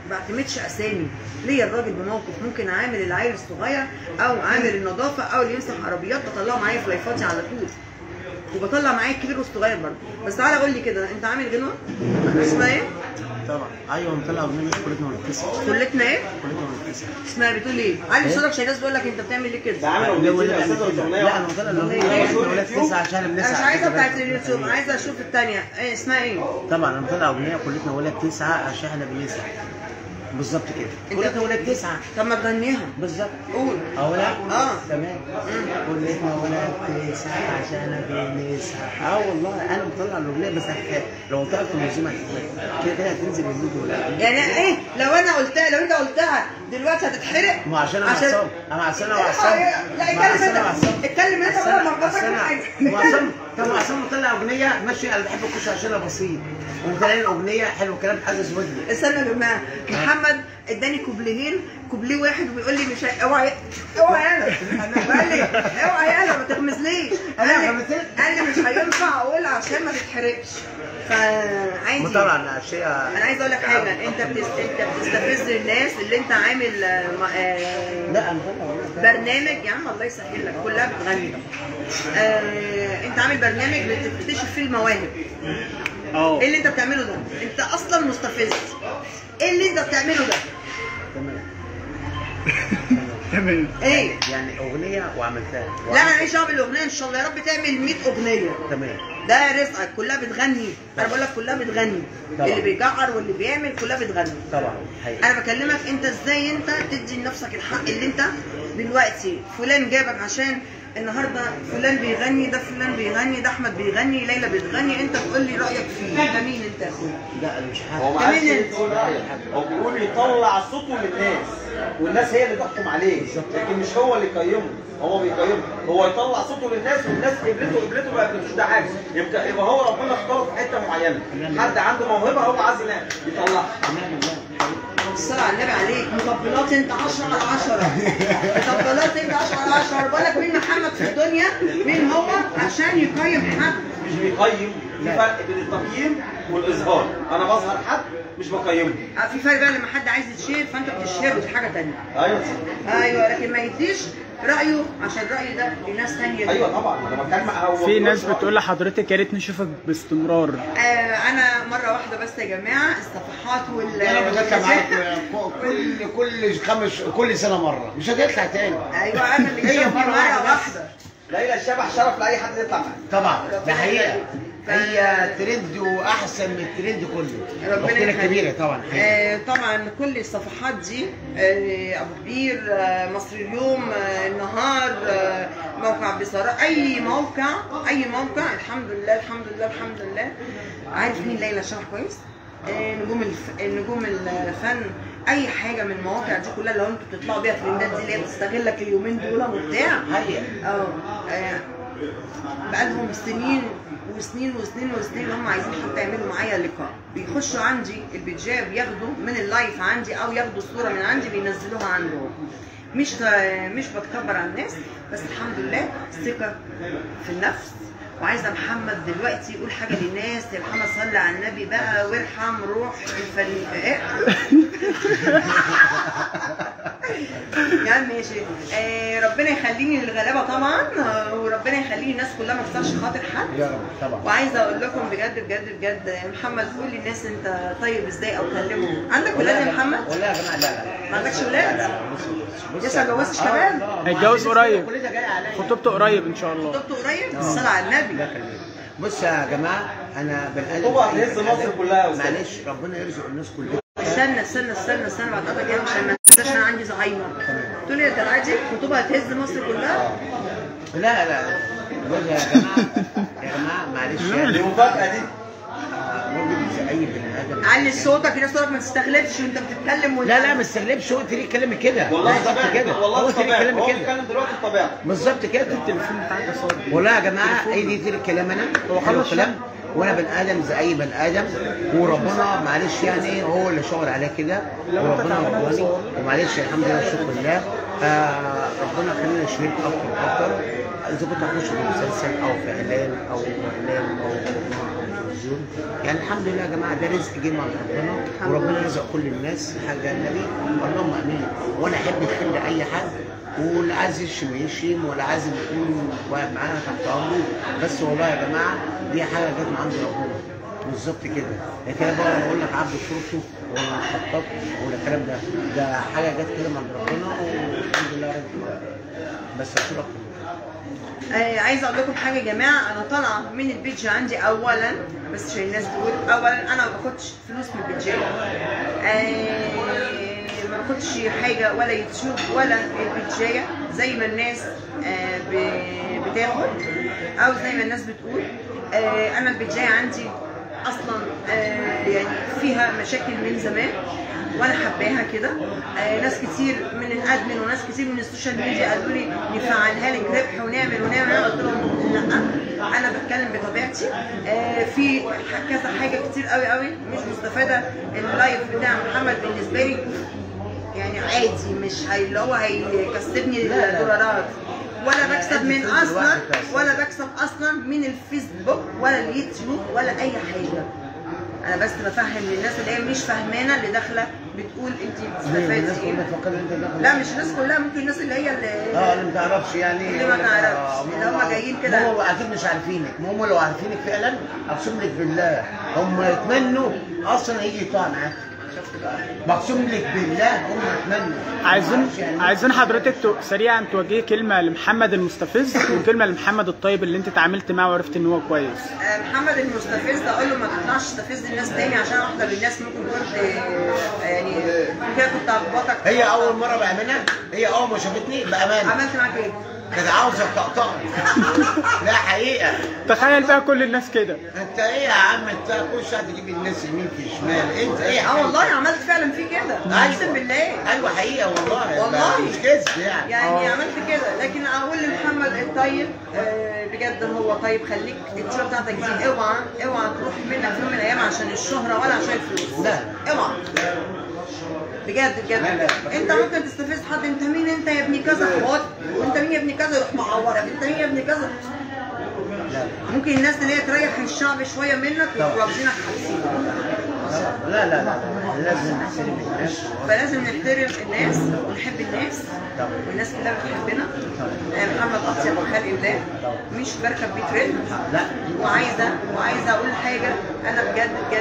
بعتمدش اسامي ليا الراجل بموقف ممكن عامل العيل الصغير او عامل النظافه او اللي يمسح عربيات بطلعه معايا في لايفاتي على طول وبطلع معايا الكبير والصغير برضه بس تعالى قول لي كده انت عامل غنوه اسمها ايه؟ طبعا ايوه مطلع اغنيه كلتنا ونتكسر كلتنا ايه؟ كلتنا ونتكسر اسمها بتقول ايه؟ علي صوتك عشان الناس تقول لك انت بتعمل ليه ده كده؟ عامل اغنيتين يا استاذ ولا اغنيه لا انا واحدة؟ مطلع الاغنيه ولاد تسعه عشان انا مش بنسعى عايزه بتاعت اليوتيوب عايزه اشوف الثانيه ايه اسمها ايه؟ طبعا انا مطلع اغنيه كلتنا ولاد تسعه عشان احنا بنسعى بالظبط كده انت- كلتنا ولاد تسعه طب ما تغنيها بالظبط قول اه لا اه. تمام كلتنا ولاد تسعه عشان احنا بنسعى اه والله انا مطلع الاغنيه بس هت- لو طلعت المنظومه هتتحرق. كده كده هتنزل الفيديو ولا يعني ايه لو انا قلتها لو انت قلتها دلوقتي هتتحرق ما عشان انا عصام انا عصام انا عصام لا اتكلم انت اتكلم انت ولا مربطك حاجه وعصام طب عصام مطلع اغنيه ماشي انا بحب الكوشه عشان انا بسيط ومطلع لي اغنيه حلو كلام حاسس ودني استنى يا جماعه محمد اداني كوبليهين كوبليه واحد وبيقول لي مش هي- اوعى اوعى يالا قال لي اوعى يالا ما تغمزليش قال أنا لي غمزتك؟ قال لي مش هينفع اقول عشان ما تتحرقش فعايز طبعا شيء انا عايز اقول لك حاجه انت بتس... انت بتستفز الناس اللي انت عامل آه، م- آه، لا انا مطلع اغنيه برنامج يا عم الله يسهل لك كلها بتغني آه، انت عامل برنامج بتكتشف فيه المواهب اه ايه اللي انت بتعمله ده انت اصلا مستفز ايه اللي انت بتعمله ده تمام تمام ايه يعني اغنيه وعملتها لا انا ماليش دعوه بالاغنيه ان شاء الله يا رب تعمل 100 اغنيه تمام ده رزقك كلها بتغني انا بقول لك كلها بتغني طبعا. اللي بيجعر واللي بيعمل كلها بتغني طبعا حقيقي انا بكلمك انت ازاي انت تدي لنفسك الحق اللي انت دلوقتي فلان جابك عشان النهارده فلان بيغني ده فلان بيغني ده احمد بيغني ليلى بتغني انت تقول لي رايك فيه ده مين انت يا اخويا لا انا مش هو حاسس ما عادش كمان انت. يقول رايك هو بيقول يطلع صوته للناس والناس هي اللي تحكم عليه لكن مش هو اللي يقيمه هو بيقيمه هو يطلع صوته للناس والناس قبلته قبلته ما قبلتوش ده حاجه يبقى يبقى هو ربنا اختاره في حته معينه حد عنده موهبه هو عايز ينام يطلعها الصلاة على النبي عليك مطبلات انت 10 على 10 مطبلات انت 10 على 10 بقول لك مين محمد في الدنيا مين هو عشان يقيم حد مش بيقيم في فرق بين التقييم والاظهار انا بظهر حد مش بقيمه اه، في فرق بقى لما حد عايز يتشير فانت بتشيره دي حاجه ثانيه ايوه ايوه لكن ما يديش رايه عشان الراي ده لناس ثانيه ايوه طبعا انا بتكلم هو في ناس بتقول لحضرتك يا ريت نشوفك باستمرار آه انا مره واحده بس يا جماعه الصفحات وال انا بطلع معاك كل كل خمس كل سنه مره مش هتطلع تاني ايوه انا اللي هي شفتني مرة مره واحدة بس. واحده ليلى الشبح شرف لاي حد يطلع معاك طبعا ده حقيقه ف- هي ترند واحسن من الترند كله ربنا اختنا يخليك. الكبيره طبعا حقيقة. آه طبعا كل الصفحات دي آه ابو كبير آه مصر اليوم آه النهار آه موقع بصراحه اي موقع اي موقع الحمد لله الحمد لله الحمد لله عارف مين ليلى الشرح كويس آه نجوم الف... نجوم الفن اي حاجه من المواقع دي كلها لو انتوا بتطلعوا بيها ترندات دي اللي هي بتستغلك اليومين دول وبتاع حقيقة. اه آه، بقالهم سنين وسنين وسنين وسنين هم عايزين حتى يعملوا معايا لقاء بيخشوا عندي البيجاب ياخدوا من اللايف عندي او ياخدوا الصوره من عندي بينزلوها عندهم مش مش بتكبر على الناس بس الحمد لله ثقه في النفس وعايزه محمد دلوقتي يقول حاجه للناس يا محمد صلي على النبي بقى وارحم روح الفن ايه يا عم ماشي آه ربنا يخليني للغلابه طبعا آه وربنا يخليني الناس كلها ما تخسرش خاطر حد يا رب طبعا وعايزه اقول لكم بجد بجد بجد يا محمد قول للناس انت طيب ازاي او كلمهم عندك ولاد يا محمد؟ ولا يا جماعه لا لا ما عندكش ولاد؟ لا لا بص بص لسه ما اتجوزتش كمان؟ هيتجوز قريب كل ده جاي عليا خطوبته قريب ان شاء الله خطوبته قريب الصلاه على النبي الله يخليك. بص يا جماعه انا بني ادم طبعا هز مصر كلها يا أستاذ. معلش ربنا يرزق الناس كلها استنى استنى استنى استنى بعد قطع كده عشان ما تنساش انا عندي زهايمر تقول لي يا دلعتي خطوبه هتهز مصر كلها لا لا بص يا جماعه يا جماعه معلش يعني المفاجاه دي آه، راجل زي اي بني ادم علي صوتك الناس صوتك ما تستغلبش وانت بتتكلم وانت لا لا ما تستغلبش هو تريد كلامي كده والله بالظبط طبيعي كده والله هو تريد طبيعي كلامي هو كده بيتكلم دلوقتي بطبيعته بالظبط كده التليفون بتاعك ده صار والله يا جماعه هي دي تريد كلام انا هو حلو الكلام وانا بني ادم زي اي بني ادم وربنا معلش يعني هو اللي شغل عليه كده وربنا رباني ومعلش الحمد لله والشكر لله آه ربنا خلينا شريك اكتر واكتر اذا كنت اخش في مسلسل او في اعلان او اعلان او التلفزيون يعني الحمد لله يا جماعه ده رزق جه من ربنا الحمد وربنا لله. رزق كل الناس حاجه النبي اللهم امين وانا احب الخير لاي حد واللي عايز يشتم يشتم واللي عايز يكون واقف معانا تحت امره بس والله يا جماعه دي حاجه جت من عند ربنا بالظبط كده لكن انا بقى بقول لك عبد شرطه ولا خطاب ولا الكلام ده ده حاجه جت كده من عند ربنا والحمد لله رب العالمين. بس اشكرك آه عايزه اقول لكم حاجه يا جماعه انا طالعه من البيج عندي اولا بس عشان الناس تقول اولا انا ما باخدش فلوس من البيجات آه ما باخدش حاجه ولا يوتيوب ولا البيجايه زي ما الناس آه ب- بتاخد او زي ما الناس بتقول آه انا البيجايه عندي اصلا آه يعني فيها مشاكل من زمان وانا حباها كده آه ناس كتير من الادمن وناس كتير من السوشيال ميديا قالوا لي نفعلها لك ربح ونعمل ونعمل انا قلت لهم لا انا بتكلم بطبيعتي آه في ح- كذا حاجه كتير قوي قوي مش مستفاده اللايف بتاع محمد بالنسبه لي يعني عادي مش هي اللي هو هيكسبني لا، لا. الدولارات ولا لا، بكسب أنت من في اصلا الواحد بس. ولا بكسب اصلا من الفيسبوك ولا اليوتيوب ولا اي حاجه انا بس بفهم للناس اللي هي مش فاهمانه اللي داخله بتقول انت ليه الناس بتستفادي كلها ايه فاكره انت داخل لا مش الناس كلها ممكن الناس اللي هي اللي اه اللي ما تعرفش يعني اللي ما تعرفش، اللي هم جايين كده. هم اكيد مش عارفينك ما هم لو عارفينك فعلا اقسم لك بالله هم يتمنوا اصلا يجي يقطع معاك شفت بقى مقسوم لك بالله هم يتمنوا عايزين معرفش يعني. عايزين حضرتك تو- سريعا توجهي كلمه لمحمد المستفز وكلمه لمحمد الطيب اللي انت اتعاملت معاه وعرفت ان هو كويس آه، محمد المستفز ده اقول له ما تطلعش تستفز الناس تاني عشان واحده من الناس ممكن كنت آه، يعني كده كنت هخبطك هي اول مره بعملها هي اول ما شافتني بامانه عملت معاك ايه؟ كانت عاوزه تقطعني لا حقيقه تخيل بقى كل الناس كده انت ايه يا عم انت كل شويه تجيب الناس يمين في شمال انت ايه يا اه والله عملت فعلا فيه كده اقسم بالله ايوه حقيقه والله والله. مش كذب يعني يعني عملت كده لكن اقول لمحمد الطيب آه، بجد هو طيب خليك التيشيرت بتاعتك دي اوعى اوعى تروح منك في يوم من الايام عشان الشهره ولا عشان الفلوس لا. اوعى بجد بجد لا، لا. انت ممكن تستفز حد انت مين انت يا ابني كذا خد وانت مين يا ابني كذا يروح معورك انت مين يا ابني كذا لا ممكن الناس اللي هي تريح الشعب شويه منك يروحوا واخدينك حابسينك لا لا لا لازم نحترم الناس فلازم نحترم الناس ونحب الناس طبعا. والناس كلها بتحبنا آه، محمد اطيب من خلق الله مش بركب بيه ترند لا. وعايزه وعايزه اقول حاجه انا بجد بجد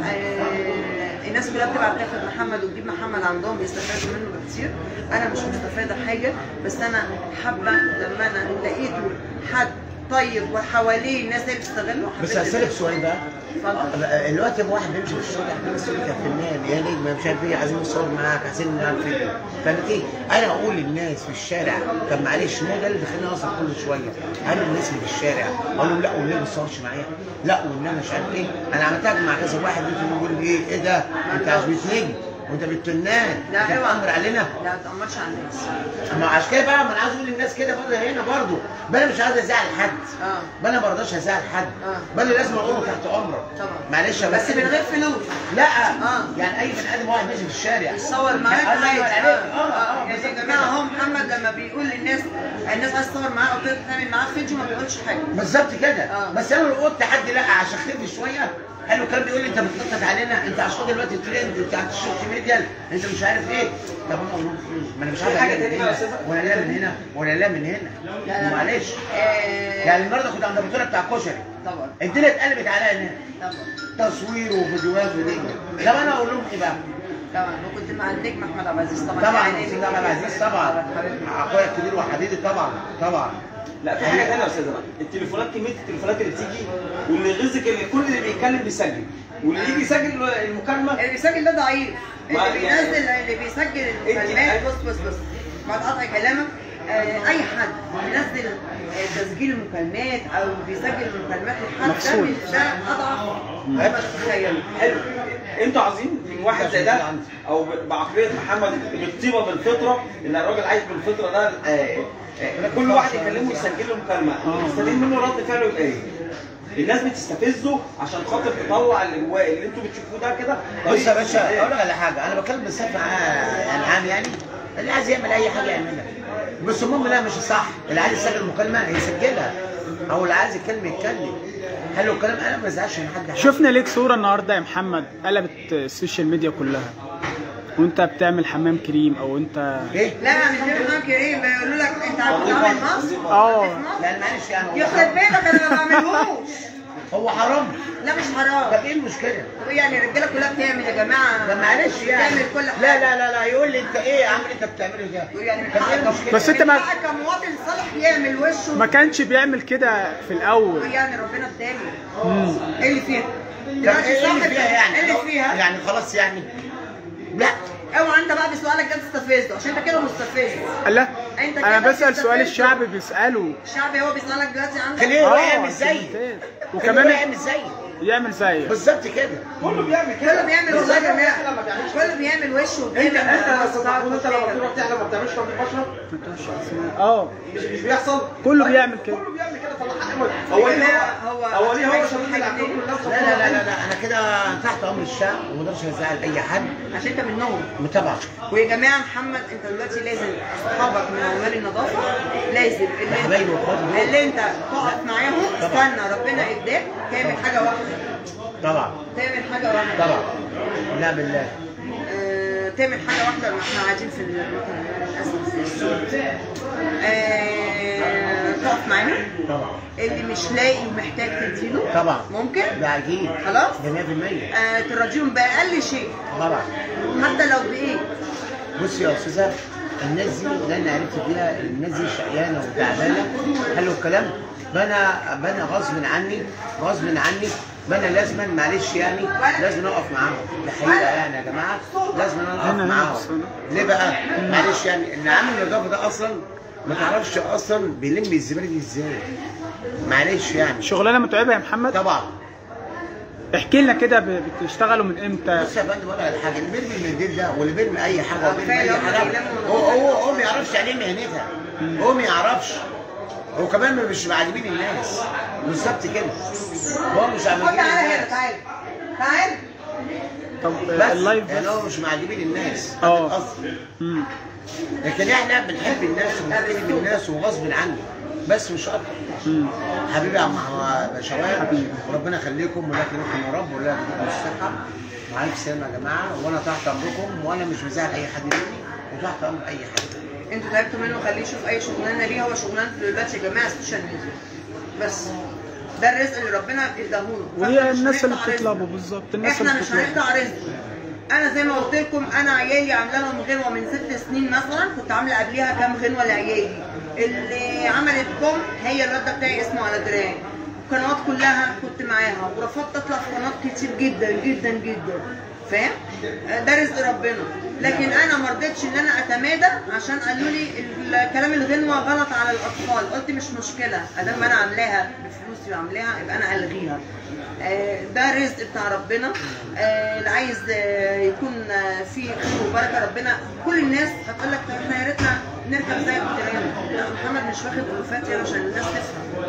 آه، الناس كلها بتبعت تاخد محمد وتجيب محمد عندهم بيستفادوا منه بكتير انا مش مستفاده حاجه بس انا حابه لما انا لقيته حد طيب وحواليه الناس اللي بتستغله بس حبيت هسألك سؤال بقى اتفضل دلوقتي لما واحد بيمشي في الشارع الناس يقول لك يا فنان يا نجم مش عارف ايه عايزين نصور معاك عايزين نعرف ايه فاهمك ايه؟ انا اقول للناس في الشارع طب معلش ما ده اللي بيخليني اصلا كل شويه انا الناس اللي في الشارع اقول لهم لا والنبي ما تصورش معايا لا والنبي مش عارف ايه انا عملتها مع كذا واحد يجي يقول لي ايه ايه ده انت عايز نجم وانت بتنان لا انت اوعى بتأمر علينا لا ما تأمرش على الناس ما عشان كده بقى ما انا عايز اقول للناس كده برضه هنا برضه بل انا مش عايز ازعل حد اه بل انا ما برضاش ازعل حد آه. بل لازم اقول له تحت امرك طبعا معلش يا بس من غير فلوس لا آه. يعني اي بني ادم واحد ماشي في الشارع يتصور معاك الله عادي ينور عليك اه اه اه يعني بالظبط يا جماعه كده. هو محمد لما بيقول للناس الناس عايز تصور معاه او كده تعمل معاه فيديو ما بيقولش حاجه بالظبط كده آه. بس انا لو قلت حد لا عشان خفت شويه حلو كان بيقول لي انت بتنطط علينا انت عشان دلوقتي الترند بتاع السوشيال ميديا انت مش عارف ايه طب انا اقول لهم إيه؟ ما انا مش عارف حاجة ألاقي تانية من يا هنا أستاذ؟ ولا لا من هنا ولا لا من هنا لا، لا. معلش آه، يعني النهارده كنت عند البطوله بتاع الكشري طبعا الدنيا اتقلبت عليا هنا طبعا تصوير وفيديوهات ودنيا طب انا اقول لهم ايه بقى؟ طبعا وكنت مع النجم احمد عبد العزيز طبعا طبعا يعني استاذ احمد عزيز طبعا حبيبي. اخويا الكبير وحبيبي طبعا طبعا لا في حاجه ثانيه يا استاذ بقى التليفونات كميه التليفونات اللي بتيجي واللي يغزك ان كل اللي بيتكلم بيسجل واللي يجي يسجل المكالمه اللي بيسجل ده ضعيف ما- اللي يعني- بينزل اللي بيسجل المكالمات بص بص بص بعد قطع كلامك آه، اي حد بينزل آه، تسجيل المكالمات او بيسجل المكالمات لحد ده مفصول. من- ده اضعف ما تتخيل حلو انتوا عايزين من واحد زي ده او ب- بعقليه محمد بالطيبه بالفطره اللي الراجل عايش بالفطره ده آه، آه، كل واحد يكلمه يسجل له مكالمه مستنيين منه رد فعله يبقى ايه؟ الناس بتستفزه عشان خاطر تطلع اللي جواه اللي انتوا بتشوفوه ده كده بص يا باشا اقول لك على حاجه انا بتكلم بصفه عا- يعني عام يعني اللي عايز يعمل اي حاجه يعملها بس المهم لا مش صح اللي عايز يسجل مكالمه يسجلها او اللي عايز يتكلم يتكلم حلو الكلام انا ما بزعلش من حد حاجة. شفنا ليك صورة النهاردة يا محمد قلبت السوشيال ميديا كلها وانت بتعمل حمام كريم او انت ايه؟ لا مش غير كريم بيقولوا لك انت بتعمل مصر اه لا معلش يعني هو يخرب بيتك انا ما بعملهوش هو حرام لا مش حرام طب ايه المشكله؟ طب يعني الرجاله كلها بتعمل يا جماعه ده معلش يعني بتعمل كل حاجه لا لا لا لا يقول لي انت ايه يا عم انت بتعمله ده؟ يعني من طب ايه حقك المشكله؟ بس انت ما- من حقك كمواطن صالح يعمل وشه ما كانش بيعمل كده في الاول يعني ربنا اداني ايه اللي فيها؟ طب دلوقتي ايه اللي صاحب- فيها يعني؟ ايه اللي فيها؟ يعني خلاص يعني لا اوعى انت بعد سؤالك ده تستفزه عشان انت كده مستفز لا انت انا كده بسأل سؤال بتستفز. الشعب بيسأله الشعب هو بيسالك دلوقتي عنك خليه هو يعمل عشان زيي يمتاز. وكمان وكمان يعمل زيي يعمل زيك بالظبط كده كله بيعمل كله بيعمل بس والله يا أنت جماعه لما بتعملش كله بيعمل وشه انت انت يا استاذ محمود انت لما بتروح تحلم ما بتعملش تنظيف بشره اه مش مش بيحصل كله طيب، بيعمل كده. كله بيعمل كده طلع حق امك هو ليه هو- هو هو ليه هو عايز شغال حاجة عندكم تاني؟ الناس لا لا لا لا, لا انا كده تحت امر الشعب وما اقدرش ازعل اي حد عشان انت منهم متابعه ويا جماعه محمد انت دلوقتي لازم اصحابك من عمال النظافه لازم اللي حبايبي انت واخواتي دول. اللي انت تقف معاهم استنى ربنا اداك تعمل حاجه واحده طبعا تعمل حاجه واحده طبعا لا بالله آه، تعمل حاجه واحده ما احنا قاعدين في الوطن للاسف آه، تقف معاهم طبعا اللي مش لاقي ومحتاج تديله طبعا ممكن ده اكيد خلاص ده 100% آه، تراضيهم باقل شيء طبعا حتى لو بايه بص يا استاذه الناس دي اللي انا عرفت فيها الناس دي شقيانه وتعبانه حلو الكلام فانا فانا غصب عني غصب عني فانا لازما معلش يعني لازم اقف معاهم ده حقيقه يعني يا جماعه لازم انا اقف هنا- هنا معاهم بس هنا. ليه بقى؟ معلش يعني ان عامل النظافه ده اصلا ما تعرفش اصلا بيلم الزباله دي ازاي معلش يعني شغلانه متعبه يا محمد طبعا احكي لنا كده ب- بتشتغلوا من امتى بص يا فندم بقول لك حاجه اللي بيرمي المنديل ده واللي بيرمي اي حاجه واللي بيرمي كفاية اي هم حاجه بيلموا هو هو هو ما يعرفش عليه مهنتها هو ما يعرفش هو كمان مش معجبين الناس بالظبط كده هو مش خد معجبين تعالى هنا الناس تعالى تعالى طب بس اللايف يعني بس هو مش معجبين الناس اه. قصدي مم. لكن احنا بنحب الناس وبنحترم الناس وغصب عني بس مش اكتر مم. حبيبي يا عم شباب حبيبي. وربنا يخليكم ويبارك لكم يا رب ولا يديكم الصحه وعليك سلامه يا جماعه وانا تحت امركم وانا مش بزعل اي حد مني وتحت امر اي حد انتوا تعبتوا منه خليه يشوف اي شغلانه ليه هو شغلانه دلوقتي يا جماعه السوشيال ميديا بس ده الرزق اللي ربنا اداهوله وهي فاحنا مش الناس اللي هنقطع بتطلبه رزقه. بالظبط الناس احنا اللي مش بتطلبه هنقطع رزقه انا زي ما قلت لكم انا عيالي عامله لهم غنوه من ست سنين مثلا كنت عامله قبليها كام غنوه لعيالي اللي عملت كوم هي الواد بتاعي اسمه على دراعي القنوات كلها كنت معاها ورفضت اطلع في قنوات كتير جدا جدا جدا فاهم ده رزق ربنا لكن انا ما رضيتش ان انا اتمادى عشان قالوا لي الكلام الغنوه غلط على الاطفال قلت مش مشكله ادام انا عاملاها بفلوسي وعاملاها يبقى انا الغيها آه، ده رزق بتاع ربنا آه، اللي عايز آه، يكون آه، فيه خير وبركه ربنا كل الناس هتقول لك طب احنا يا ريتنا نركب زي الترند لا محمد مش واخد الوفات يعني عشان الناس تفهم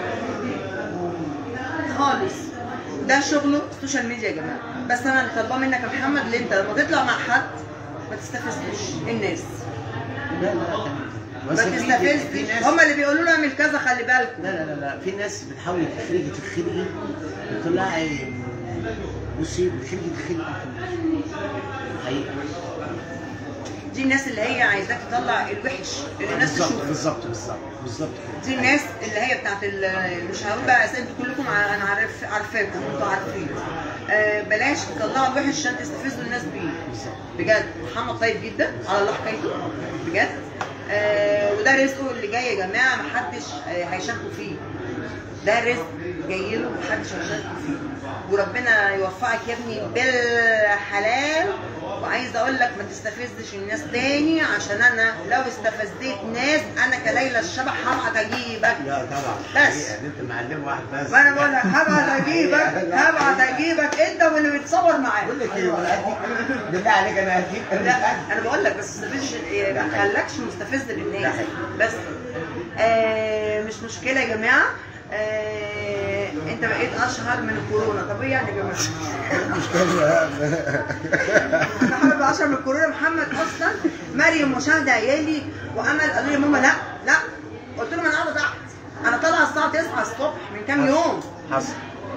خالص ده شغله السوشيال ميديا يا جماعه بس انا اللي طالباه منك يا محمد اللي انت لما تطلع مع حد ما تستفزش الناس لا لا ما بس في- في تستفزش ناس هم اللي بيقولوا له اعمل كذا خلي بالك لا لا لا لا في ناس بتحاول تخرجي تخرجي بتقول لها ايه بصي بتخرجي تخرجي حقيقة دي الناس اللي هي عايزاك تطلع الوحش اللي الناس بالظبط تشوفه بالظبط بالظبط بالظبط كده دي الناس اللي هي بتاعت ال- مش هقول بقى أصل انتوا كلكم ع- انا عارف عارفاكم انتوا عارفين آه بلاش تطلعوا الوحش عشان تستفزوا الناس بيه بالظبط بجد محمد طيب جدا على الله حكايته بجد آه وده رزقه اللي جاي يا جماعه محدش آه هيشاركوا فيه ده رزق جاي له محدش هيشاركوا فيه وربنا يوفقك يا ابني بالحلال وعايزه اقول لك ما تستفزش الناس تاني عشان انا لو استفزيت ناس انا كليلى الشبح هبعت اجيبك لا طبعا بس. حقيقة ان انت معلم واحد بس وانا بقول لك هبعت اجيبك هبعت اجيبك انت واللي بيتصور معاك بقول لك ايه ولا اديك بالله عليك انا اديك انا مش لا قد. انا بقول لك بس مستفز ما تخلكش مستفز ده للناس حقيقي. بس آه مش مشكله يا جماعه آه انت بقيت اشهر من الكورونا طب ايه يعني يا جماعه؟ مش كده انا حابب اشهر من الكورونا محمد اصلا مريم مشاهده عيالي وامل قالوا لي يا ماما لا لا قلت لهم انا قاعده تحت انا طالعه الساعه 9 الصبح من كام يوم حصل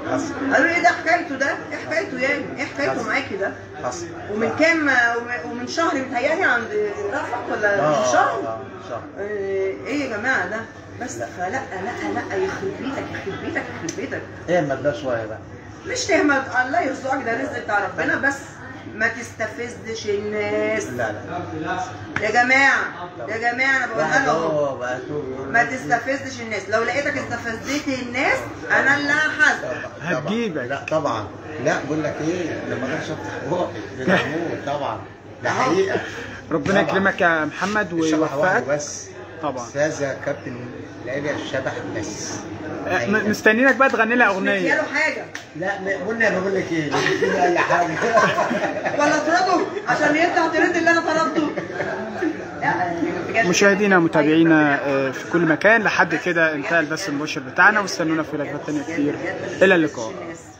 حصل قالوا لي ايه ده حكايته ده ايه حكايته يعني ايه حكايته حصل. معاكي ده حصل ومن كام ومن- ومن شهر متهيألي عند رفعت ولا اه من اه شهر اه شهر ايه إيه يا جماعه ده بس فلا لا لا يخرب بيتك يخرب بيتك يخرب بيتك ايه ما ده شويه بقى مش تهمل الله يرزقك ده رزق بتاع ربنا بس ما تستفزش الناس لا لا يا جماعه يا جماعه انا بقولها واحد لهم هو بقى يقول ما تستفزش الناس لو لقيتك استفزيت الناس انا اللي هحاسبك طبعاً. هتجيبك. لا طبعا لا بقول لك ايه لما اقدرش افتح بوقي للعمود طبعا ده حقيقه ربنا طبعاً. يكرمك يا محمد الشبح واحد ويوفقك بس طبعا استاذه كابتن ليلى الشبح بس آه، م- مستنيينك بقى تغني لنا اغنيه مدياله حاجه لا م- قلنا بقول لك ايه مش بتقولي اي حاجه ولا اطرده عشان يطلع ترد اللي انا طلبته لا بجد. مشاهدينا ومتابعينا آه، في كل مكان لحد كده انتهى البث المباشر بتاعنا واستنونا في لايفات تانية كتير الى اللقاء الناس.